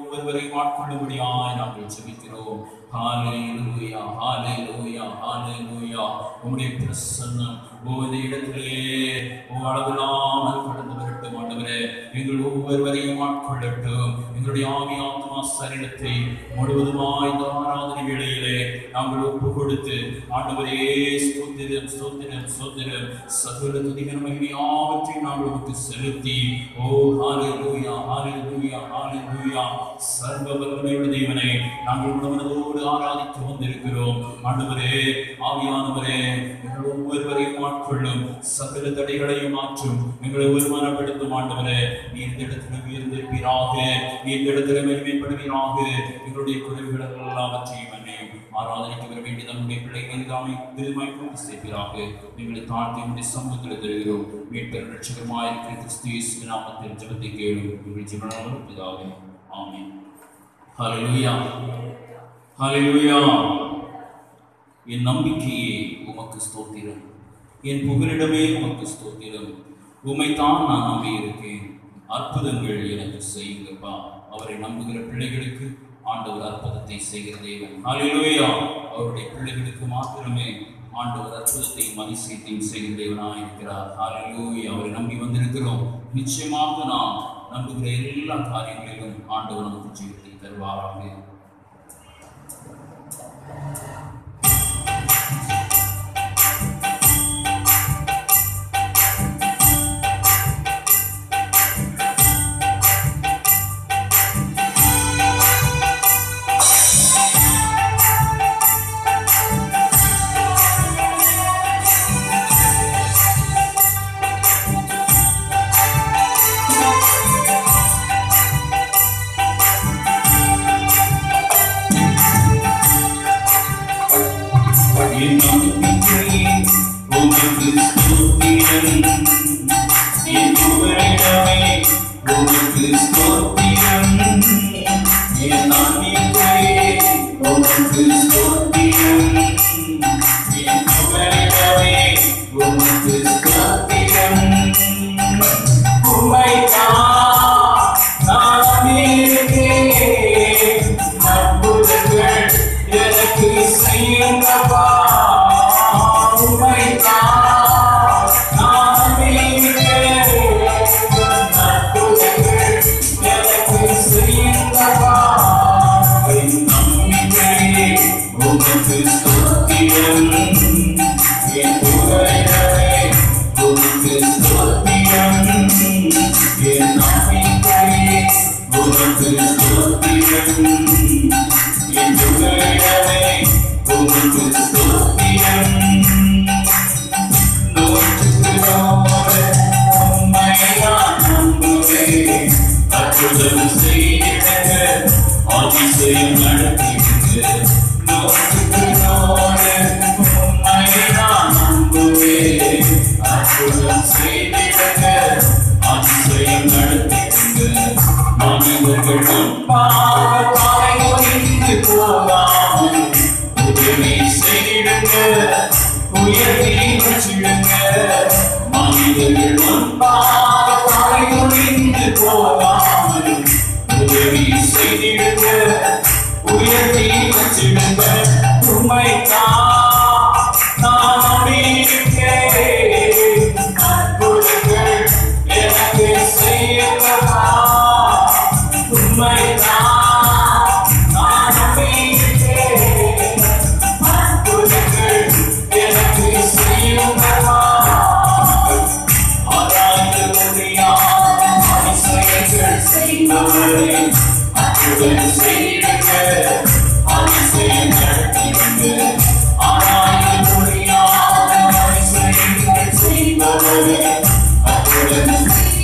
ஒவ்வொருவரையும் ஆட்கொள்ளும்படியாய் நாங்கள் ஜெபிக்கிறோம் ஹalleluya ஹalleluya ஹalleluya உம்முடைய பிரசன்னம் ஓ இந்த இடத்திலே ஓ அளவில்லாமல் கடந்து வரட்டும் ஆண்டவரே எங்கள் ஒவ்வொருவரையும் ஆட்கொள்ளட்டும் எங்களுடைய ஆவி ஆத்மா சரீரத்தை முழுவதுமாய் இந்த ஆராதனை வேளையிலே நாங்கள் ஒப்பு கொடுத்து ஆண்டவரே ஸ்தோத்திரம் ஸ்தோத்திரம் ஸ்தோத்திரம் சகல துதிகர மகிமையாவற்றை நாங்கள் உமக்கு செலுத்தி ஓ ஹalleluya ஹalleluya ஹalleluya சர்வ வல்லமையுள்ள தேவனை நாங்கள் உணவனதோடு ஆராதித்து வந்திருக்கிறோம் ஆண்டவரே ஆவியானவரே எங்கள் ஒவ்வொருவரையும் ஆட்கொள்ளும் சகல தடைகளையும் மாற்றும் எங்களை ஒருமனப்படுத்தும் ஆண்டவரே நீ இந்த இடத்துல உயர்ந்திருப்பீராக நீ இந்த இடத்துல மேன்மைப்படுவீராக எங்களுடைய குறைவுகள் எல்லாவற்றையும் அன்னையும் ஆராதனைக்கு வர வேண்டிய நம்முடைய பிள்ளைகள் தாமே திருமாய் கொண்டு சேர்ப்பீராக எங்களை தாழ்த்தி உடைய சமூகத்தில் தருகிறோம் மீட்பர் ரட்சகமாய் இருக்கிற கிறிஸ்து இயேசு நாமத்தில் ஜெபத்தை கேளும் எங்கள் ஜீவனாலும் பிதாவே ஆமென் ஹalleluya ஹalleluya என் நம்பிக்கையே உமக்கு ஸ்தோத்திரம் என் புகலிடமே உமக்கு ஸ்தோத்திரம் உமைத்தான் நான் நம்பி இருக்கேன் அற்புதங்கள் எனக்கு செய்யுங்கப்பா அவரை நம்புகிற பிள்ளைகளுக்கு ஆண்டவர் அற்புதத்தை செய்கிற தேவன் ஹalleluya அவருடைய பிள்ளைகளுக்கு மாத்திரமே ஆண்டவர் அற்புதத்தையும் அதிசயத்தையும் செய்கிற தேவனாக இருக்கிறார் ஹalleluya அவரை நம்பி வந்திருக்கிறோம் நிச்சயமாக நாம் நம்புகிற எல்லா காரியங்களிலும் ஆண்டவர் நமக்கு ஜீவத்தை தருவாராக என் நம்பிக்கை உமக்கு ஸ்தோத்திரம் என் புகலிடமே உமக்கு ஸ்தோத்திரம் என் நம்பிக்கை உமக்கு ஸ்தோத்திரம் என் புகலிடமே உமக்கு ஸ்தோத்திரம் உம்மைத்தான் நான் நம்பியிருக்கிறேன். அற்புதங்கள் எனக்கு செய்யுங்கப்பா. உம்மைத்தான் நான் நம்பியிருக்கிறேன். அற்புதங்கள் எனக்கு செய்யுங்கப்பா. என் நம்பிக்கையே உமக்கு ஸ்தோத்திரம். என் புகழிடமே உமக்கு ஸ்தோத்திரம். என் நம்பிக்கையே உமக்கு ஸ்தோத்திரம். என் புகழிடமே உமக்கு ஸ்தோத்திரம். நூற்றுக்கு நூறு உம்மை நான் நம்புவேன். அற்புதம் செய்திடுங்க, அதிசயம் நடத்திடுங்க. நூற்றுக்கு நூறு உம்மை நான் நம்புவேன். அற்புதம் செய்திடுங்க, அதிசயம் நடத்திடுங்க. மனிதர்கள் முன்பாக தலை குனிந்து போகாமல் உதவி செய்திடுங்க உயர்த்தி வச்சிடுங்க மனிதர்கள் முன்பாக தலை குனிந்து போகாமல் உதவி செய்திடுங்க உயர்த்தி வச்சிடுங்க உண்மைதான் நான் நம்பியிருக்கிறேன் அற்புதங்கள் எனக்கு செய்யப்பா உண்மைதான் நான் நம்பியிருக்கிறேன் அற்புதங்கள் எனக்கு செய்யுங்கப்பா ஆராய்ந்து முடியாத அதிசயங்கள் செய்பவரே அற்புதம் செய்யுங்க அதிசயம் நடத்திடுங்க ஆராய்ந்து முடியாத அதிசயங்கள் செய்பவரே அற்புதம்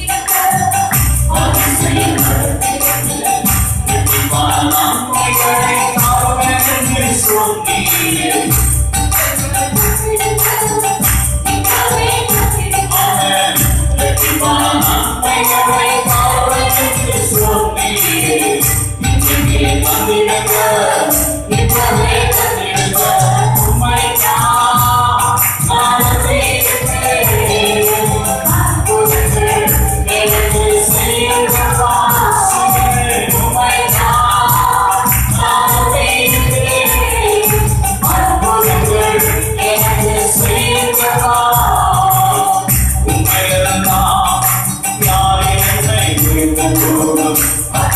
அதிசயம் நடத்திடுங்க வெற்றிமான நன்மைகளை காவலென்று சொன்னீரே ஆமென். வெற்றிமான நன்மைகளை காவலென்று சொன்னீரே. இன்றைக்கே தந்திடுங்க, இப்பவே தந்திடுங்க.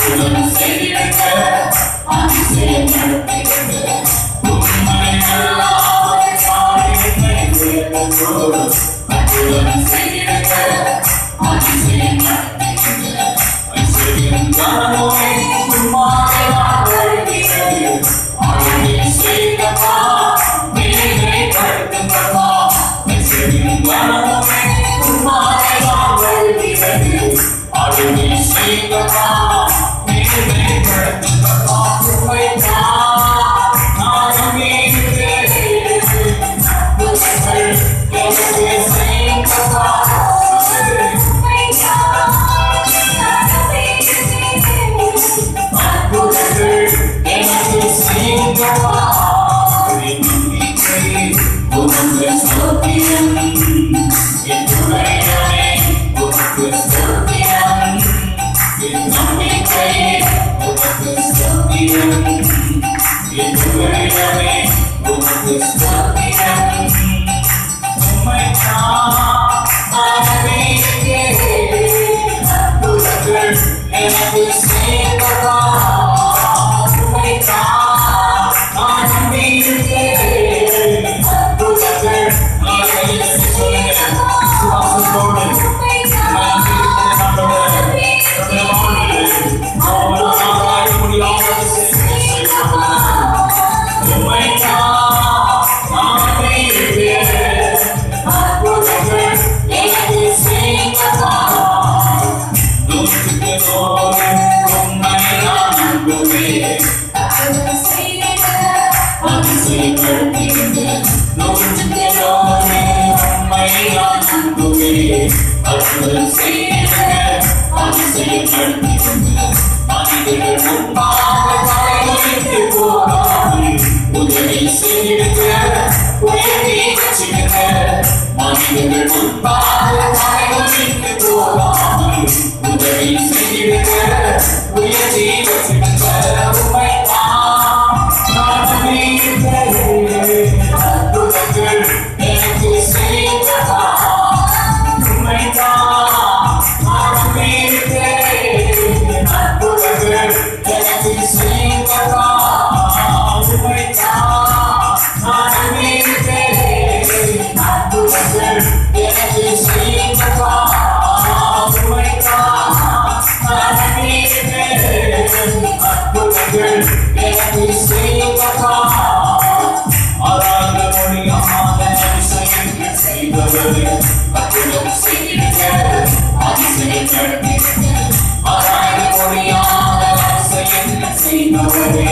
அற்புதம் செய்திருக்க அதிசயம் நடத்திடுங்க உண்மை அல்லாமல் காரியத்தை உயர்த்தக்கூடும் அற்புதம் செய்திருக்க அதிசயம் நடத்திடுங்க ஐஸ்வர்யம் கனமுமே உம்மாலே நான் வருகிறது ஆளுகை செய்தப்பா மேலே படுத்துங்கப்பா ஐஸ்வர்யம் கனமுமே உம்மாலே நான் வருகிறது ஆளுகை செய்தப்பா மேலே படுத்துங்கப்பா உம்மைத்தான் நான் நம்பியிருக்கிறேன். அற்புதங்கள் எனக்கு செய்யுங்கப்பா அற்புதங்கள் எனக்கு செய்யுங்கப்பா என் நம்பிக்கை உமக்கு ஸ்தோத்திரம். என் துணையனே உமக்கு ஸ்தோத்திரம். என் நம்பிக்கை உமக்கு ஸ்தோத்திரம். என் துணையனே உமக்கு ஸ்தோத்திரம். உம்மைத்தான் நான் நம்பியிருக்கிறேன். அற்புதங்கள் எனக்கு செய்யுங்கப்பா உம்மைத்தான் நான் நம்பியிருக்கிறேன். அற்புதங்கள் நான் கையில் சொல்லுங்க சுவாசத்தோடு அற்புதம் செய்யுங்க அதிசயப்படுத்திடுங்க மனிதர்கள் முன்பாக தலைமுறைக்கு போகாமல் உதவி செய்திடுங்க உயர்த்தி வச்சிடுங்க மனிதர்கள் முன்பாக தலைமுறைக்கு போகாமல் உதவி செய்திடுங்க உயர்த்தி வச்சிடுங்க உண்மைதான் நான் நம்பியிருக்கிறேன். அற்புதங்கள் எனக்கு செய்யுங்கப்பா ஆராய்ந்த மொழியாக அதிசயங்கள் செய்தவரே அற்புதம் செய்திடுங்க அதிசயம் நடத்திடுங்க ஆராய்ந்த மொழியாக அதிசயங்கள் செய்தவரே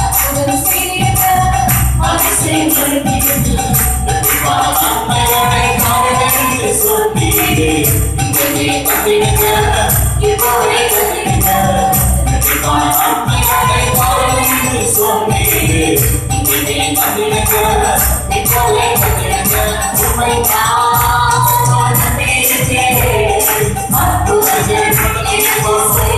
அதிசயம் நடத்திடுங்க வெற்றிமான நன்மைகளை காணவென்று சொன்னீரே இங்கே தந்திடுங்க இப்போவே தந்திடுங்க வெற்றிமான நன்மைகளை காணவென்று சொன்னீரே இங்கே தந்திடுங்க இப்போவே தந்திடுங்க உண்மைதான் நான் நம்பியிருக்கிறேன். அற்புதங்கள் இப்போ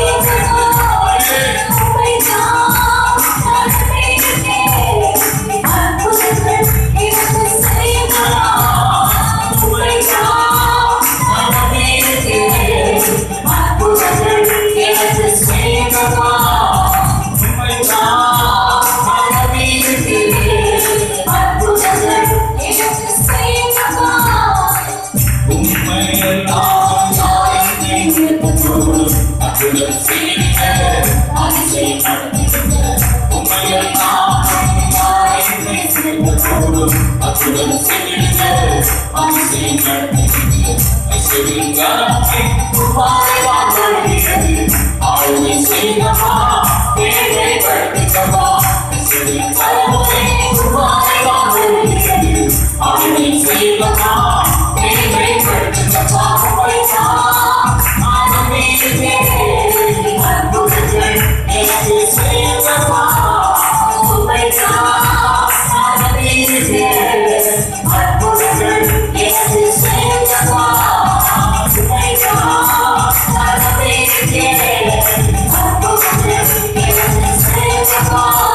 அற்புதம் செய்திடுங்க அதிசயம் நடத்திடுங்க ஐஸ்வர்யம் கனத்தை உம்மாலே நான் வருகிறது ஆளுமை செய்தமா பேரை படுத்தமா ஐஸ்வர்யம் கனத்தை உம்மாலே நான் வருகிறது ஆளுமை செய்தமா பேரை படுத்தமா உம்மைத்தான் நான் நம்பியிருக்கிறேன். அற்புதங்கள் எனக்கு செய்தமா உம்மைத்தான் நான் நம்பியிருக்கிறேன். அற்புதங்கள் எனக்கு செய்தமா உம்மைத்தான் நான் நம்பியிருக்கிறேன். அற்புதங்கள் எனக்கு செய்தமா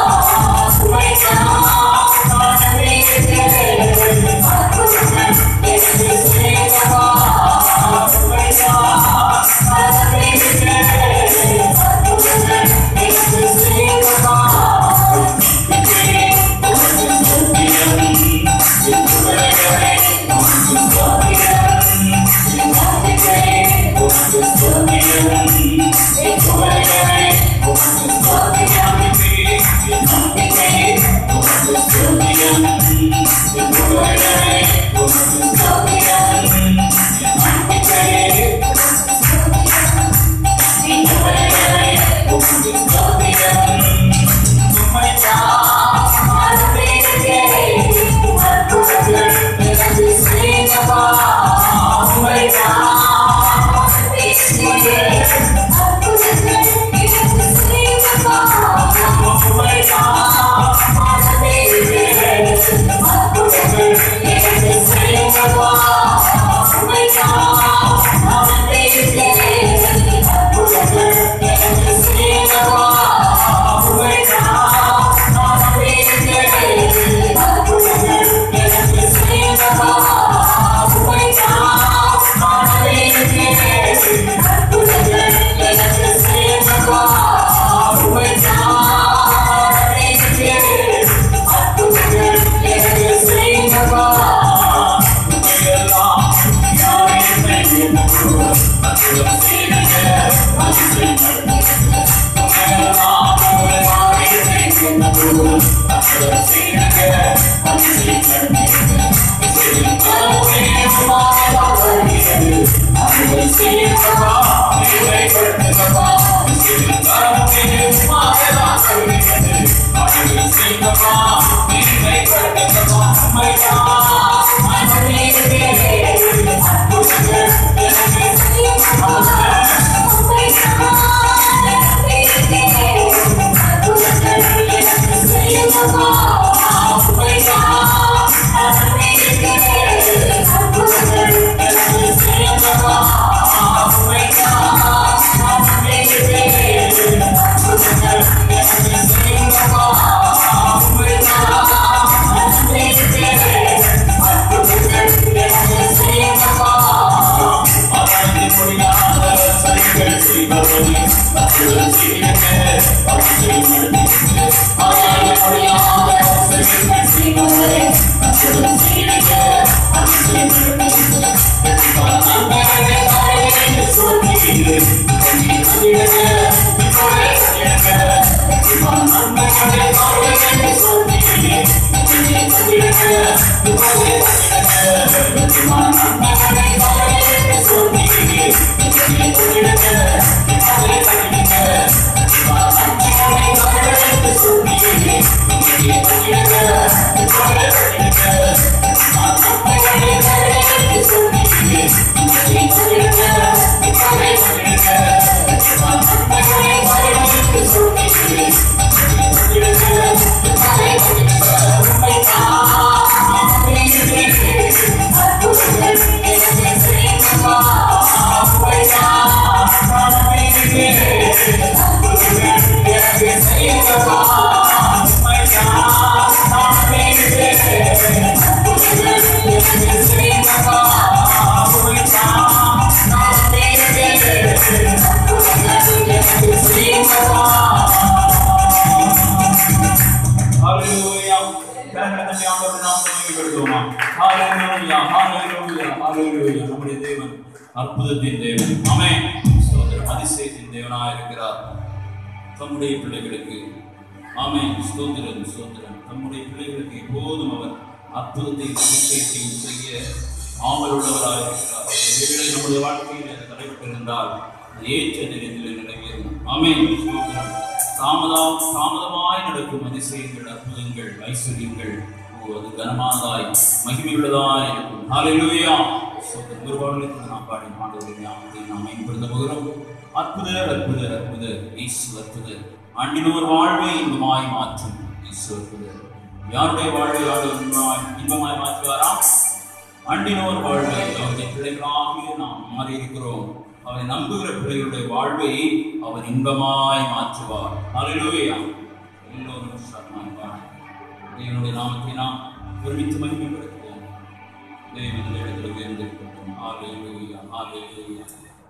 ஹalleluya கரங்களை ஆண்டவர் நாம் மகிமைப்படுத்துவோமா ஹalleluya ஹalleluya ஹalleluya நம்முடைய தேவன் அற்புதத்தின் தேவன் ஆமென் ஸ்தோத்திரம் அதிசயத்தின் தேவனாய் இருக்கிறார் தம்முடைய பிள்ளைகளுக்கு ஆமென் ஸ்தோத்திரம் ஸ்தோத்திரம் தம்முடைய பிள்ளைகளுக்கு எப்போதும் அவர் அற்புதத்தையும் அதிசயத்தையும் செய்ய ஆவலுள்ளவராய் இருக்கிறார் ஒருவேளை நம்முடைய வாழ்க்கையில் அது தடைபட்டிருந்தால் அது ஏற்ற நேரத்தில் நிறைவேறும் ஆமென் ஸ்தோத்திரம் தாமதம் தாமதமாய் நடக்கும் அதிசயங்கள் அற்புதங்கள் ஐஸ்வர்யங்கள் ஓ அது கனமானதாய் மகிமையுள்ளதாய் இருக்கும் ஹalleluya ஸ்தோத்திரம் குருவாளுக்கு நாம் பாடி ஆண்டவருடைய நாமத்தை நாம் மேம்படுத்த போகிறோம் அற்புதர் அற்புதர் அற்புதர் இயேசு அற்புதர் ஆண்டினோர் வாழ்வை இன்பமாய் மாற்றும் இயேசு அற்புதர் யாருடைய வாழ்வை ஆண்டவர் இன்பமாய் இன்பமாய் மாற்றுவாரா அண்டினோர் வாழ்வை அவருடைய பிள்ளைகளாகிய நாம் மாறி இருக்கிறோம் அவரை நம்புகிற பிள்ளைகளுடைய வாழ்வை அவர் இன்பமாய் மாற்றுவார் ஹalleluya எல்லோரும் சரணாய் பாடி தேவனுடைய நாமத்தை நாம் ஒருமித்து மகிமைப்படுத்துவோம் தேவனுடைய இடத்துல உயர்ந்திருக்கட்டும் ஹalleluya ஹalleluya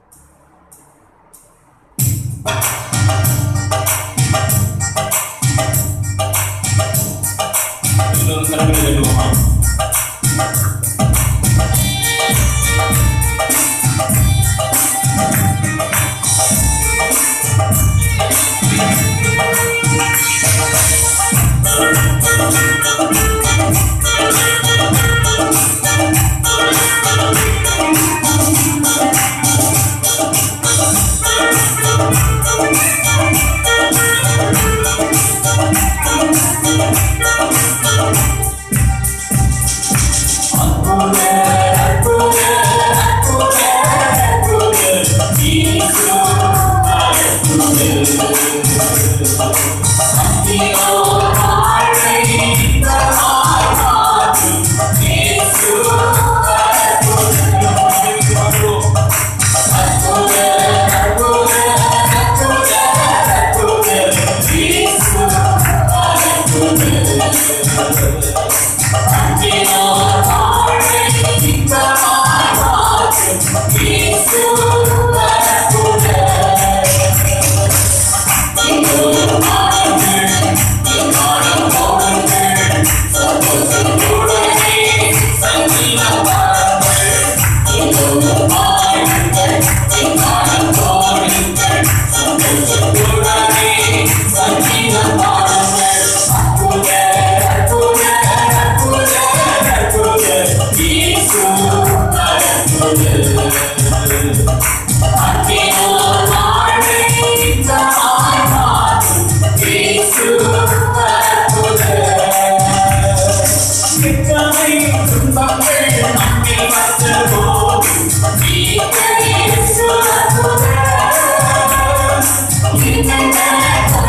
எல்லோரும் கரங்களை எழுவோமா Thank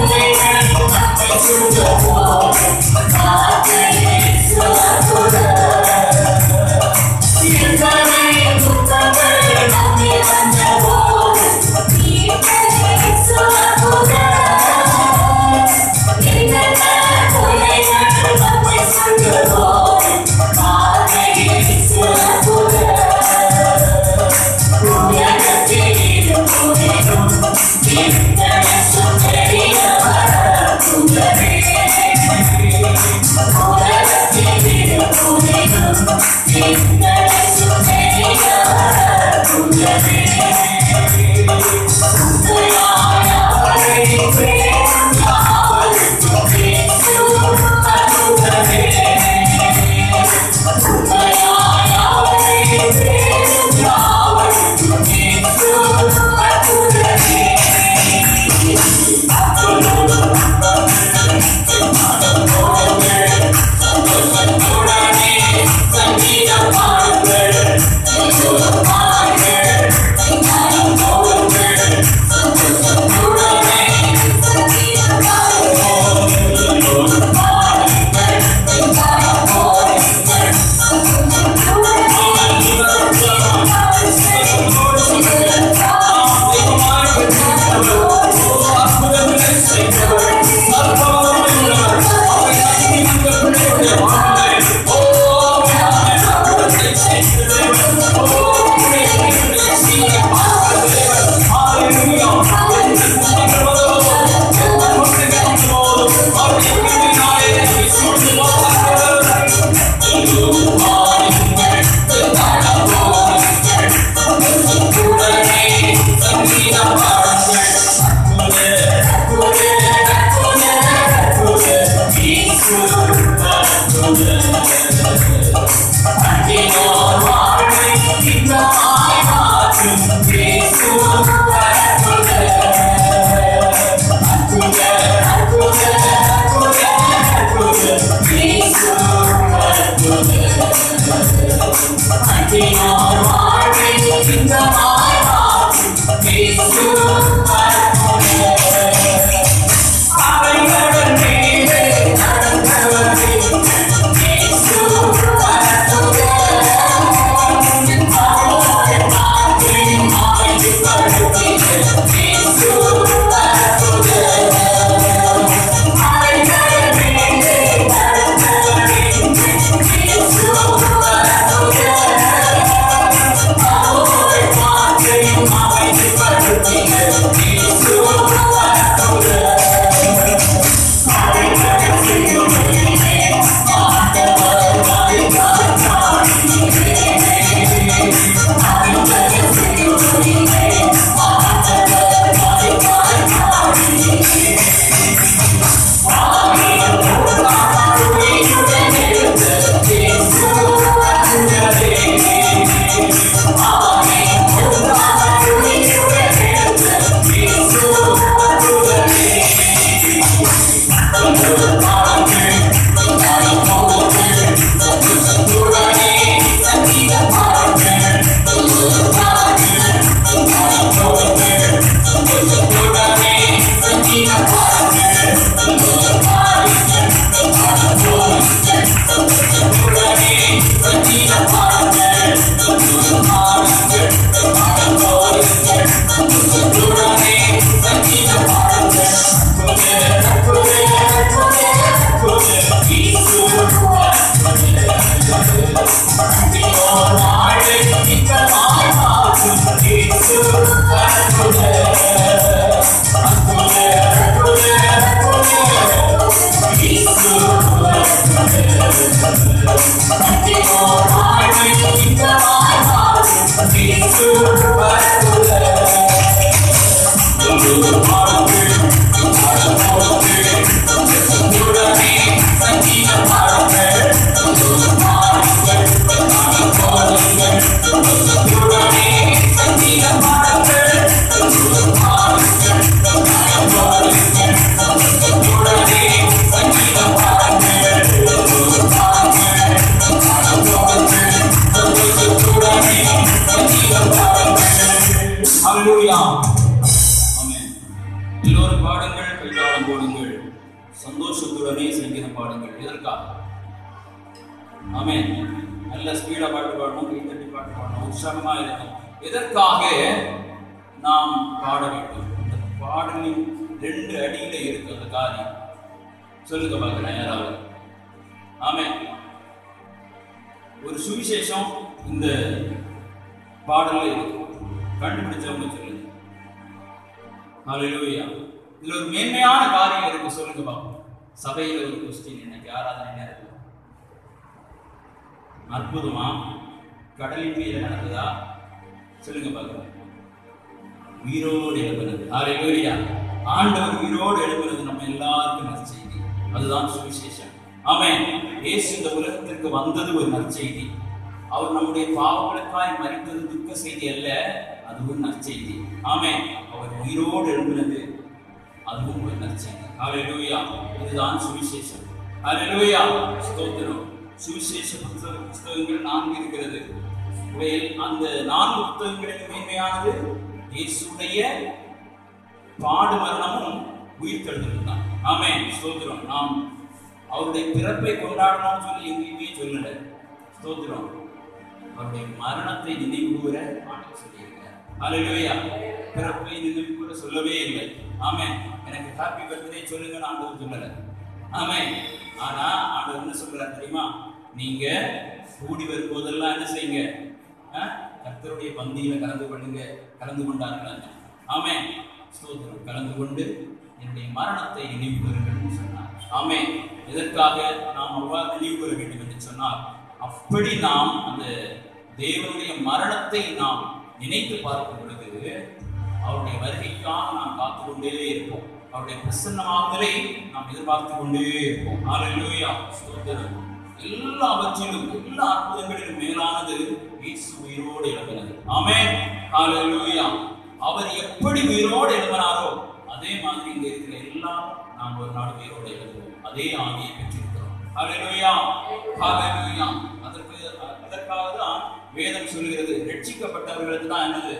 Thank you. போடுங்கள் சந்தோஷத்துடனே சங்கீதம் பாடுங்கள் எதற்காக ஆமென் நல்ல ஸ்பீடா பாட்டு பாடணும் கை தட்டி பாட்டு பாடணும் உற்சாகமா இருக்கும் எதற்காக நாம் பாட வேண்டும் இந்த பாடலின் ரெண்டு அடியில இருக்கு அந்த காரியம் சொல்லுங்க பார்க்கலாம் யாராவது ஆமென் ஒரு சுவிசேஷம் இந்த பாடல்ல இருக்கு கண்டுபிடிச்சவங்க சொல்லுங்க ஹalleluya இதுல ஒரு மேன்மையான காரியம் இருக்கு சொல்லுங்க பாப்போம் சபையில ஒரு கொஸ்டின் இன்னைக்கு ஆராதனை நேரத்தில் அற்புதமா கடலின் மீது நடந்ததா சொல்லுங்க பார்க்கலாம் உயிரோடு எழுப்புனது ஹalleluya ஆண்டவர் உயிரோடு எழுப்புனது நம்ம எல்லாருக்கும் நற்செய்தி அதுதான் சுவிசேஷம் ஆமென் இயேசு இந்த உலகத்திற்கு வந்தது ஒரு நற்செய்தி அவர் நம்முடைய பாவங்களுக்காய் மறித்தது துக்க செய்தி அல்ல அதுவும் நற்செய்தி ஆமென் அவர் உயிரோடு எழுப்பினது அதுவும் ஒரு நற்செய்தி ஹalleluya இதுதான் சுவிசேஷம் ஹalleluya ஸ்தோத்திரம் சுவிசேஷ புத்தக புத்தகங்கள் நான்கு இருக்கிறது இவையில் அந்த நான்கு புத்தகங்களின் மேன்மையானது இயேசுடைய பாடு மரணமும் உயிர்த்தெழுதலும் தான் ஆமென் ஸ்தோத்திரம் நாம் அவருடைய பிறப்பை கொண்டாடணும்னு சொல்லி எங்கேயுமே சொல்லல ஸ்தோத்திரம் அவருடைய மரணத்தை நினைவு கூற ஆண்டவர் சொல்லியிருக்கிறார் ஹalleluya பிறப்பை நினைவு கூற சொல்லவே இல்லை ஆமென் எனக்கு ஹாப்பி பர்த்டே சொல்லுங்க ஆண்டவர் சொல்லல ஆமென் ஆனா ஆண்டவர் என்ன சொல்றார் தெரியுமா நீங்க கூடி வரும்போதெல்லாம் என்ன செய்யுங்க ஆ? கர்த்தருடைய பந்தியில கலந்து கொள்ளுங்க கலந்து கொண்டார்கள் ஆமென் ஸ்தோத்திரம் கலந்து கொண்டு என்னுடைய மரணத்தை நினைவு கூறுங்கள் சொன்னார் ஆமென் எதற்காக நாம் அவ்வாறு நினைவு கூற வேண்டும் என்று சொன்னார் அப்படி நாம் அந்த தேவனுடைய மரணத்தை நாம் நினைத்து பார்க்கும் பொழுது அவருடைய வருகைக்காக நாம் காத்து கொண்டே இருப்போம் அவருடைய பிரசன்னமாகுதலை நாம் எதிர்பார்த்து கொண்டே இருப்போம் ஹalleluya ஸ்தோத்திரம் எல்லாவற்றிலும் எல்லா அற்புதங்களிலும் மேலானது இயேசு உயிரோடு எழுப்பினது ஆமென் ஹalleluya அவர் எப்படி உயிரோடு எழுப்பினாரோ அதே மாதிரி இங்க இருக்கிற எல்லாரும் நாம் ஒரு நாள் உயிரோடு எழுதுவோம் அதே ஆவியை பெற்றிருக்கிறோம் ஹalleluya ஹalleluya அதற்கு அதற்காக தான் வேதம் சொல்கிறது ரட்சிக்கப்பட்டவர்களுக்கு தான் என்னது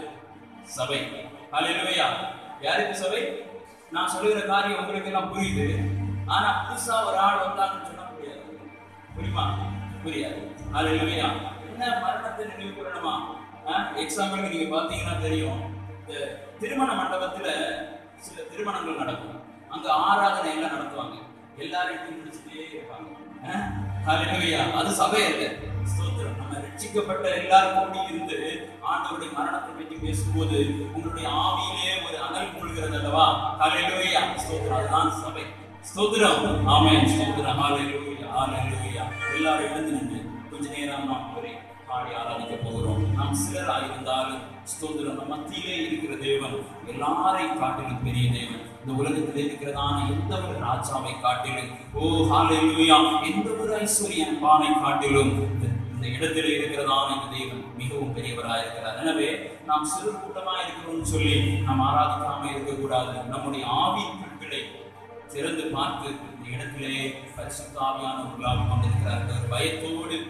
சபை ஹalleluya யாருக்கு சபை நான் சொல்லுகிற காரியம் உங்களுக்கு எல்லாம் புரியுது ஆனா புதுசா ஒரு ஆள் வந்தாங்கன்னு சொன்னா புரியாது புரியுமா புரியாது ஹalleluya என்ன மரணத்தை நினைவு கூறணுமா எக்ஸாம்பிளுக்கு நீங்க பாத்தீங்கன்னா தெரியும் இந்த திருமண மண்டபத்துல சில திருமணங்கள் நடக்கும் அங்க ஆராதனை எல்லாம் நடத்துவாங்க எல்லாரும் டீ குடிச்சிட்டே இருப்பாங்க அஹ்? ஹalleluya அது சபை அல்ல ஸ்தோத்திரம் நம்ம ரட்சிக்கப்பட்ட எல்லாரும் கூடி இருந்து ஆண்டவருடைய மரணத்தை பற்றி பேசும்போது உங்களுடைய ஆவியிலே ஒரு அனல் மூழ்கிறது அல்லவா ஹalleluya ஸ்தோத்திரம் அதுதான் சபை ஸ்தோத்திரம் ஆமென் ஸ்தோத்திரம் ஹalleluya ஹalleluya எல்லாரும் எழுந்து நின்று கொஞ்ச நேரம் நாம் ஒரே பாடி ஆராதிக்க போகிறோம் நாம் சிலராக இருந்தாலும் ஸ்தோத்திரம் நம் மத்தியிலே இருக்கிற தேவன் எல்லாரையும் காட்டிலும் பெரிய தேவன் இந்த உலகத்தில் இருக்கிறதான எந்த ஒரு ராஜாவை காட்டிலும் ஓ ஹalleluya எந்த ஒரு ஐஸ்வர்யம் பானை காட்டிலும் இந்த- இந்த இடத்திலே இருக்கிறதான இந்த தேவன் மிகவும் பெரியவராக இருக்கிறார் எனவே நாம் சிறு கூட்டமா இருக்கிறோம்னு சொல்லி நாம் ஆராதிக்காம இருக்கக்கூடாது நம்முடைய ஆவி கண்களை திறந்து பார்த்து இந்த இடத்திலே பரிசுத்த ஆவியானவர்களாக கொண்டிருக்கிறார் என்ற ஒரு பயத்தோடு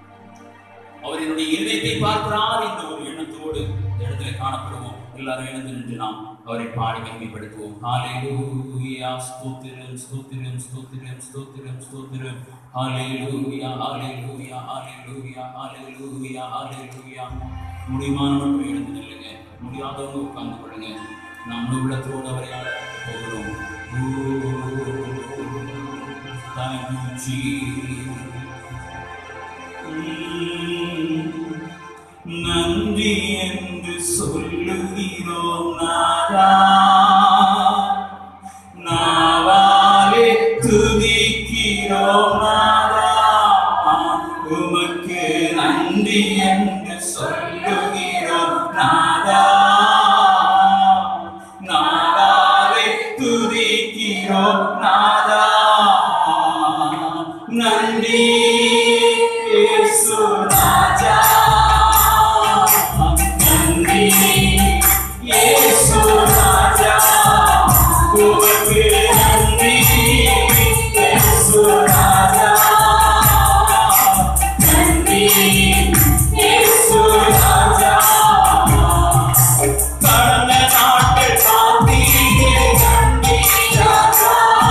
அவர் என்னுடைய இருதயத்தை பார்க்கிறார் என்ற ஒரு எண்ணத்தோடு இந்த இடத்துல காணப்படுவோம் எல்லாரும் எழுந்து நின்று நாம் அவரை பாடி மகிமைப்படுத்துவோம் ஹalleluya ஸ்தோத்திரம் ஸ்தோத்திரம் ஸ்தோத்திரம் ஸ்தோத்திரம் ஸ்தோத்திரம் ஹalleluya ஹalleluya ஹalleluya ஹalleluya ஹalleluya முடியுமானவர்கள் எழுந்து நில்லுங்க முடியாதவங்க உட்கார்ந்து கொள்ளுங்க நாம் உள்ளத்தோடு அவரை ஆராதிக்க போகிறோம் Thank you, Jesus. நன்றி என்று சொல்லுகிறோம் நாதா நாவாலே துதிக்கிறோம் நாதா உமக்கு நன்றி என்று சொல்லுகிறோம் நாதா நாவாலே துதிக்கிறோம் நாதா நன்றி இயேசு ராஜா நன்றி இயேசு ராஜா உமக்கு நன்றி இயேசு ராஜா நன்றி இயேசு ராஜா கடந்த நாட்கள் காத்தீரே நன்றி ராஜா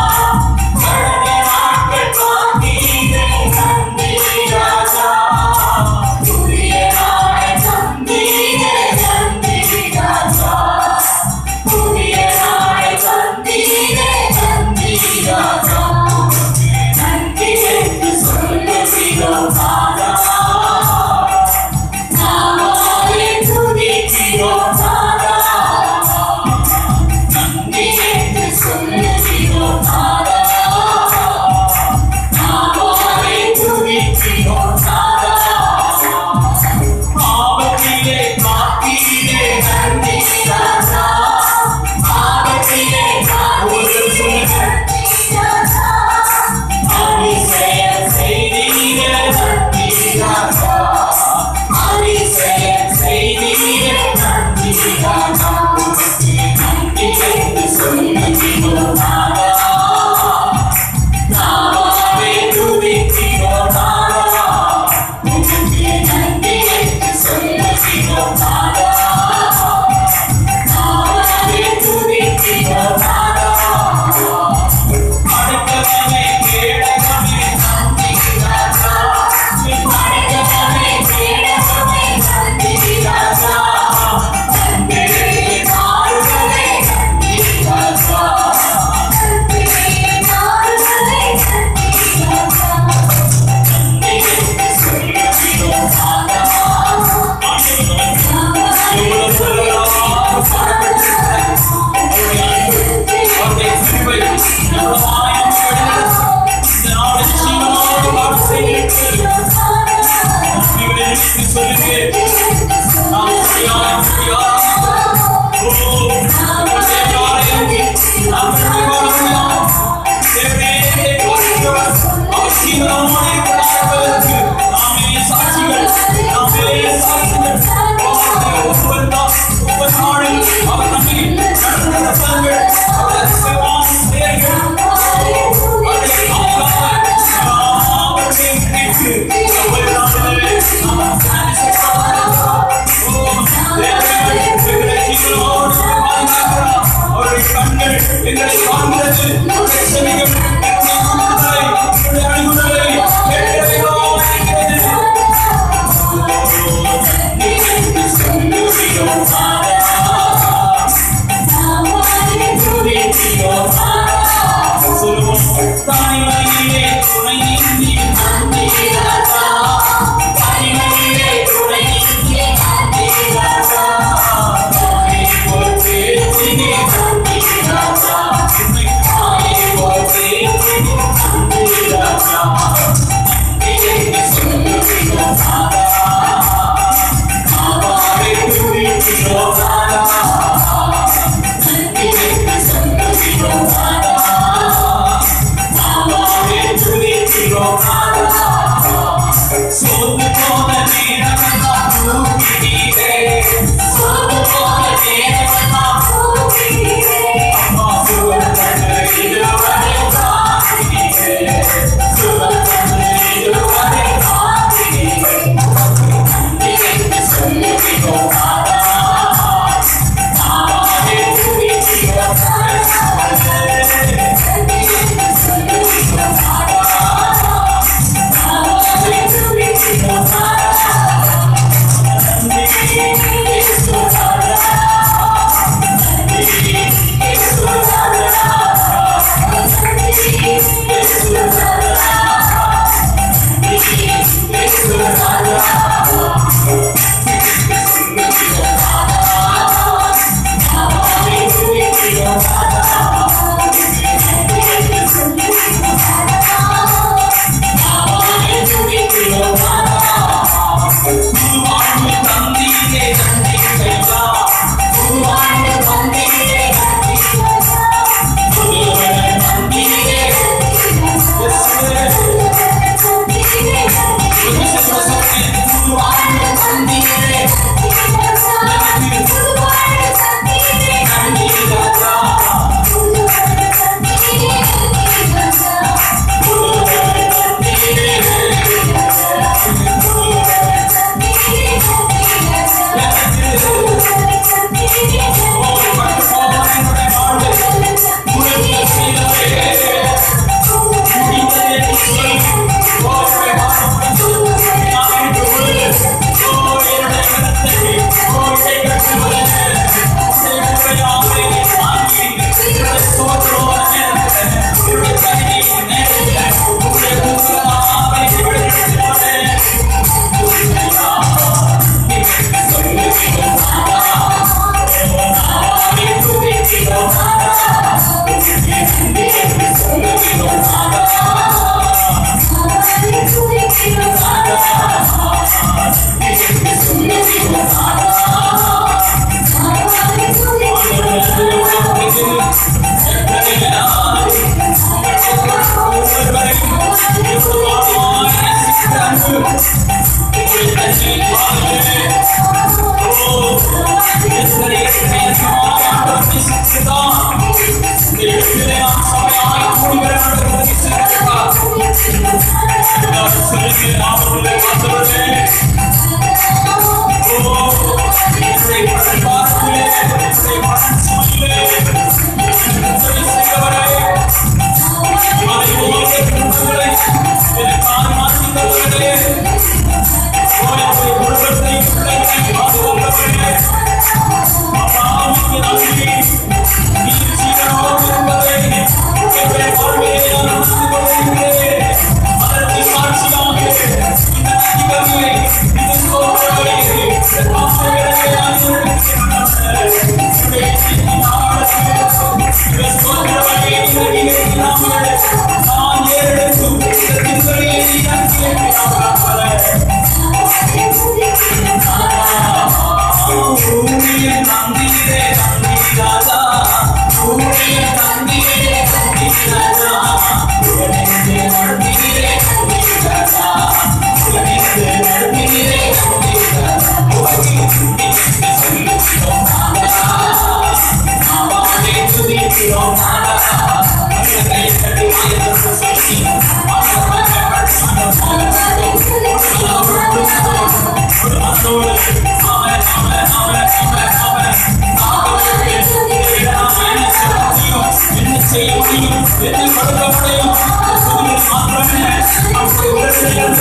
கொடுக்க முடியும் துதிகள் மாத்திரமே நம்முடைய உடலில்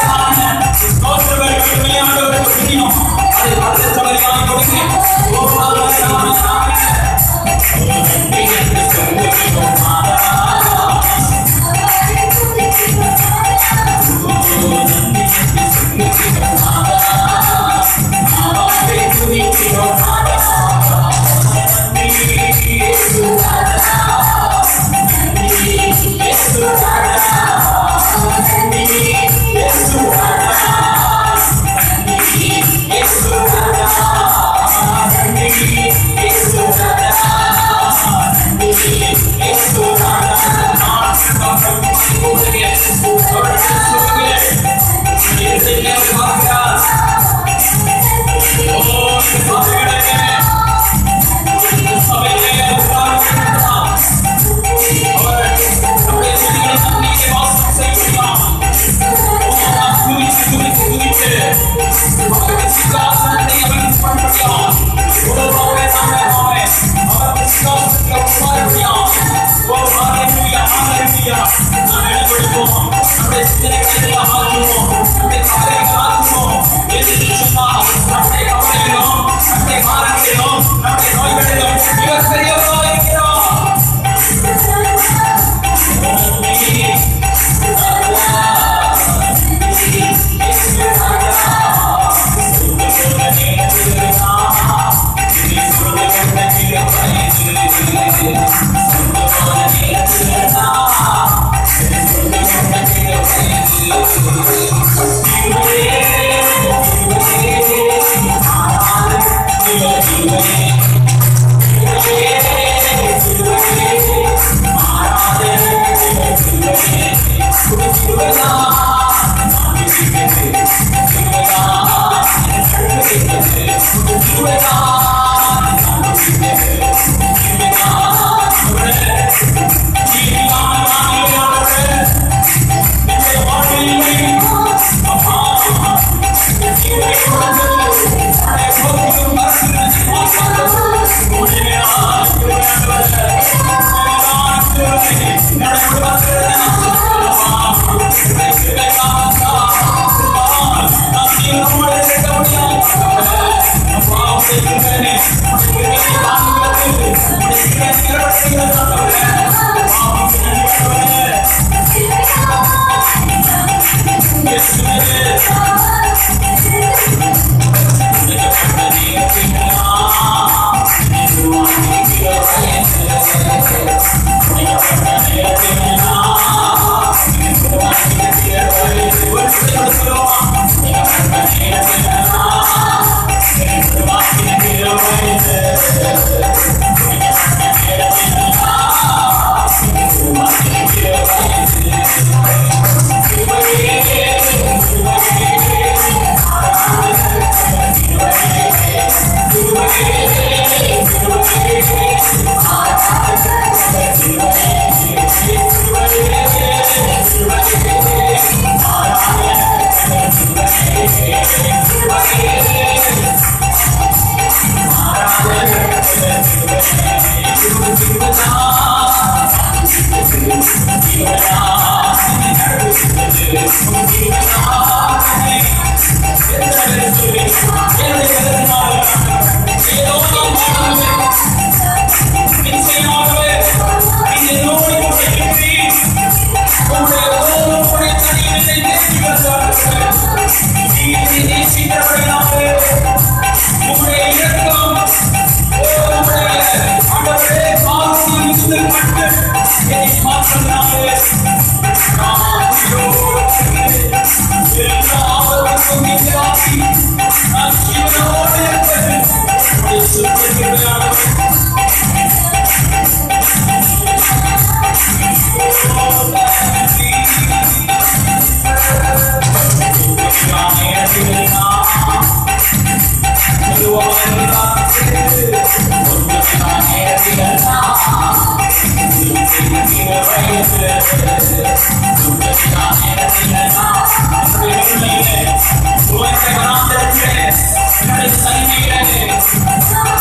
ஸ்தோத்திரங்கள் உண்மையானவருக்கு தெரியும் அதை பரிசுத்தவர்களாய் கொடுங்க ஓ ஆமென், ஆமென், ஆமென்.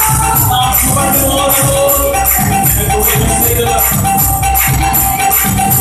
Thank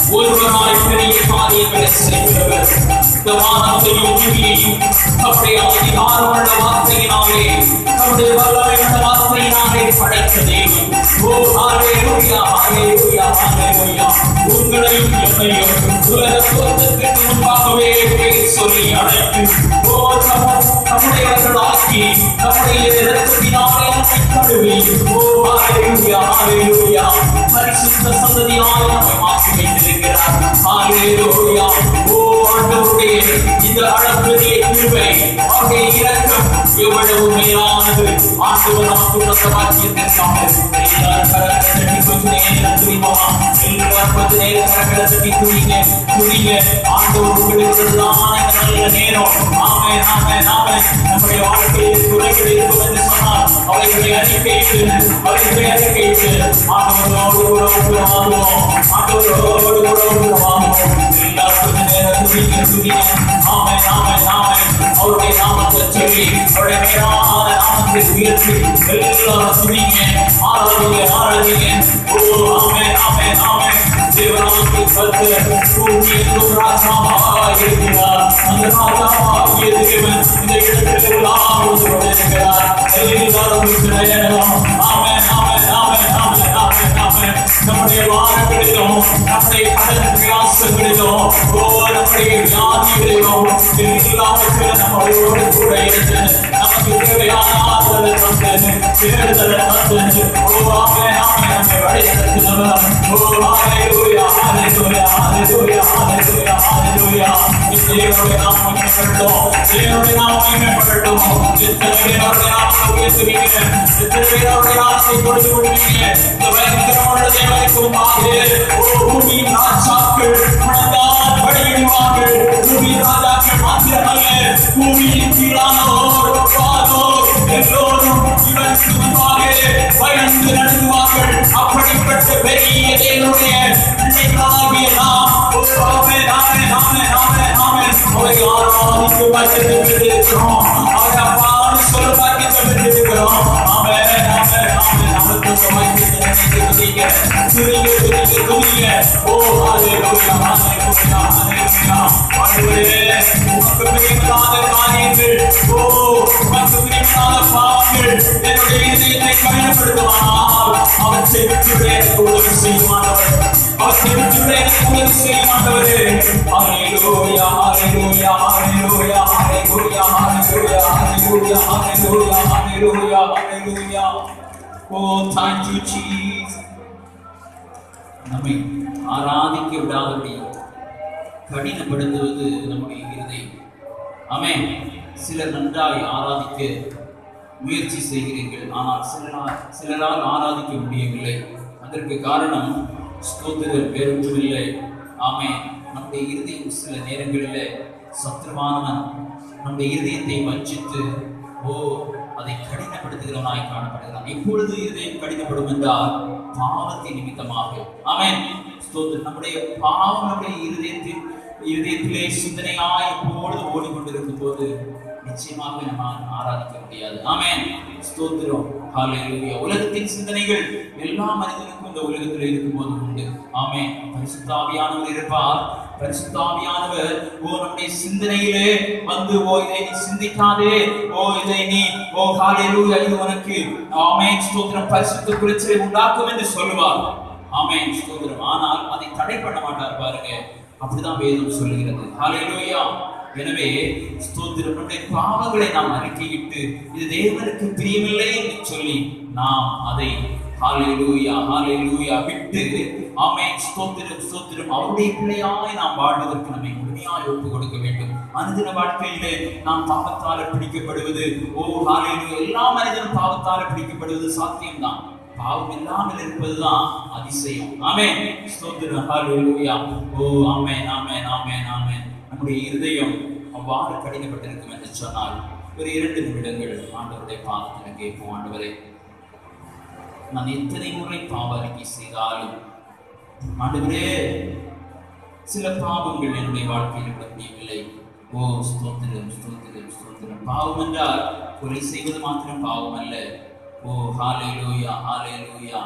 ஒருவராய் பெரிய காரியங்களை செய்கிறவர் இந்த வானத்தையும் பூமியையும் அவருடைய அதிகாரமுள்ள வார்த்தையினாலே அவருடைய வல்லமையுள்ள வார்த்தையினாலே படைத்த தேவன் ஓ ஹalleluya ஹalleluya ஹalleluya உங்களையும் என்னையும் உலக தோற்றத்திற்கு முன்பாகவே பேர் சொல்லி அழைத்து ஓ நம்ம நம்முடையவர்களாக்கி நம்முடைய இரத்தத்தினாலே நம்மை கழுவி ஓ ஹalleluya ஹalleluya பரிசுத்த சந்ததியாய் நம்மை மாற்றி வைத்திருக்கிறார் ஹalleluya ஓ ஆண்டவருடைய இந்த அளப்பரிய கிருபை அவருடைய இரக்கம் எவ்வளவு மேலானது ஆண்டவர் நமக்கு தந்த வாக்கியத்திற்காக எல்லாரும் கரங்களை தட்டி கொஞ்ச நேரம் துதிப்போமா எல்லாரும் கொஞ்ச நேரம் கரங்களை தட்டி துதிங்க துதிங்க ஆண்டவர் உங்களுக்கு இதுதான் இந்த நல்ல நேரம் ஆமே ஆமே ஆமே நம்முடைய வாழ்க்கையில் குறைகள் இருக்கும் என்று சொன்னால் அவைகளை அறிக்கையிட்டு அவைகளை அறிக்கையிட்டு ஆண்டவரோடு உறவு வாங்குவோம் ஆண்டவரோடு உறவு வாங்குவோம் எல்லாரும் கொஞ்ச நேரம் துதிங்க துதிங்க ஆமே ஆமே ஆமே அவருடைய நாமத்தை சொல்லி அவருடைய மேலான நாமத்தை உயர்த்தி எல்லாரும் துதிங்க ஆராதிங்க ஆராதிங்க ஓ ஆமே ஆமே ஆமே தேவனாமத்தை கருத்து பூமி எங்கும் ராஜாவாக இருக்கிறார் அந்த ராஜாவாகிய தேவன் இந்த இடத்தில் எல்லாம் வந்து கொண்டிருக்கிறார் எல்லாரும் இருக்கிறோம் ஆமே ஆமே ஆமே ஆமே ஆமே ஆமே நம்முடைய வாரங்களிலும் நம்முடைய கடல் பிரயாசங்களிலும் ஓ நம்முடைய வியாதிகளிலும் எல்லாவற்றிலும் நம்மளோடு கூட இருந்து நமக்கு தேவையான ஆதரவை தந்து தேடுதலை தந்து ஓ ஆமே ஆமே நம்மை வழிநடத்தினவர் ஓ ஹalleluya ஹalleluya ஹalleluya ஹalleluya ஹalleluya தேவனுடைய நாமம் மகிமைப்படட்டும் தேவனுடைய நாமம் மகிமைப்படட்டும் எத்தனை பேருடைய நாமத்தை உயர்த்துவீங்க எத்தனை பேருடைய நாமத்தை கொடுத்து கொடுப்பீங்க இந்த பயங்கரமான தேவனுக்கு முன்பாக ஓ பூமியின் ராஜாக்கள் முழங்கால் படியிடுவார்கள் பூமியின் ராஜாக்கள் மாத்திரமல்ல பூமியின் கீழானோர் பாதோர் எல்லோரும் இவருக்கு முன்பாக பயந்து நடத்துவார்கள் அப்படிப்பட்ட பெரிய தேவனுடைய பிள்ளைகளாகிய நாம் ஓ ஆமென் ஆமென் ஆமென் ஆமென் ஆமென் அவரை ஆராதிக்க பாக்கியத்தை பெற்றிருக்கிறோம் அவரை அப்பான்னு சொல்ல பாக்கியத்தை பெற்றிருக்கிறோம் ஆமென் ஆமென் ஆமென் நமக்கு பாக்கியத்தை துதிங்க துதிங்க துதிங்க துதிங்க ஓ ஹalleluya ஹalleluya ஹalleluya ஆண்டவரே உமக்கு பிரியமான காரியங்கள் ஓ உமக்கு பிரியமான பாவங்கள் என்னுடைய இதயத்தை கடினப்படுத்துவானால் அவர் செவிச்சுடைய எனக்கு உதவி செய்வானவர் அவர் செவிச்சுடைய எனக்கு உதவி செய்வானவரே ஹalleluya ஹalleluya ஹalleluya ஹalleluya ஹalleluya ஹalleluya ஹalleluya ஹalleluya ஹalleluya Oh, thank you, Jesus. நம்மை ஆராதிக்க விடாதபடி கடினப்படுத்துவது நம்முடைய இருதயம் ஆமென் சிலர் நன்றாய் ஆராதிக்க முயற்சி செய்கிறீர்கள் ஆனால் சிலரால் சிலரால் ஆராதிக்க முடியவில்லை அதற்கு காரணம் ஸ்தோத்திரர் வேறொன்றுமில்லை ஆமே நம்முடைய இருதயம் சில நேரங்களில் சத்ருவானவன் நம்முடைய இருதயத்தை வஞ்சித்து ஓ அதை கடினப்படுத்துகிறவனாய் காணப்படுகிறான் எப்பொழுது இருதயம் கடினப்படும் என்றால் பாவத்தின் நிமித்தமாக ஆமென் ஸ்தோத்திரம் நம்முடைய பாவம் நம்முடைய இருதயத்தில் இருதயத்திலே சிந்தனையாய் எப்பொழுது ஓடிக்கொண்டிருக்கும் போது நிச்சயமாக நம்ம ஆராதிக்க முடியாது ஆமென் ஸ்தோத்திரம் ஹalleluya உலகத்தின் சிந்தனைகள் எல்லா மனிதனுக்கும் இந்த உலகத்தில் இருக்கும்போது உண்டு ஆமென் பரிசுத்தாவியானவர் இருப்பார் பரிசுத்தாவியானவர் ஓ நம்முடைய சிந்தனையிலே வந்து ஓ இதை நீ சிந்திக்காதே ஓ இதை நீ ஓ ஹalleluya இது உனக்கு ஆமென் ஸ்தோத்திரம் பரிசுத்த குறைச்சலை உண்டாக்கும் என்று சொல்லுவார் ஆமென் ஸ்தோத்திரம் ஆனால் அதை தடை பண்ண மாட்டார் பாருங்க அப்படிதான் வேதம் சொல்லுகிறது ஹalleluya எனவே ஸ்தோத்திரம் நம்முடைய பாவங்களை நாம் அறிக்கையிட்டு இது தேவனுக்கு பிரியமில்லை என்று சொல்லி நாம் அதை ஹalleluya ஹalleluya விட்டு ஆமென் ஸ்தோத்திரம் ஸ்தோத்திரம் அவருடைய பிள்ளையாய் நாம் வாழ்வதற்கு நம்மை முழுமையாய் ஒப்பு கொடுக்க வேண்டும் அனுதின வாழ்க்கையிலே நாம் பாவத்தால் பிடிக்கப்படுவது ஓ ஹalleluya எல்லா மனிதனும் பாவத்தால் பிடிக்கப்படுவது சாத்தியம்தான் பாவம் இல்லாமல் இருப்பதுதான் அதிசயம் ஆமென் ஸ்தோத்திரம் ஹalleluya ஓ ஆமென் ஆமென் ஆமென் ஆமென் நம்முடைய இருதயம் அவ்வாறு கடினப்பட்டிருக்கும் என்று சொன்னால் ஒரு இரண்டு நிமிடங்கள் ஆண்டவருடைய பாதத்தில் கேட்போம் ஆண்டவரே நான் எத்தனை முறை பாவ அறிக்கை செய்தாலும் ஆண்டவரே சில பாவங்கள் என்னுடைய வாழ்க்கையில் விட முடியவில்லை ஓ ஸ்தோத்திரம் ஸ்தோத்திரம் ஸ்தோத்திரம் பாவம் என்றால் கொலை செய்வது மாத்திரம் பாவம் அல்ல ஓ ஹாலே லூயா ஹாலே லூயா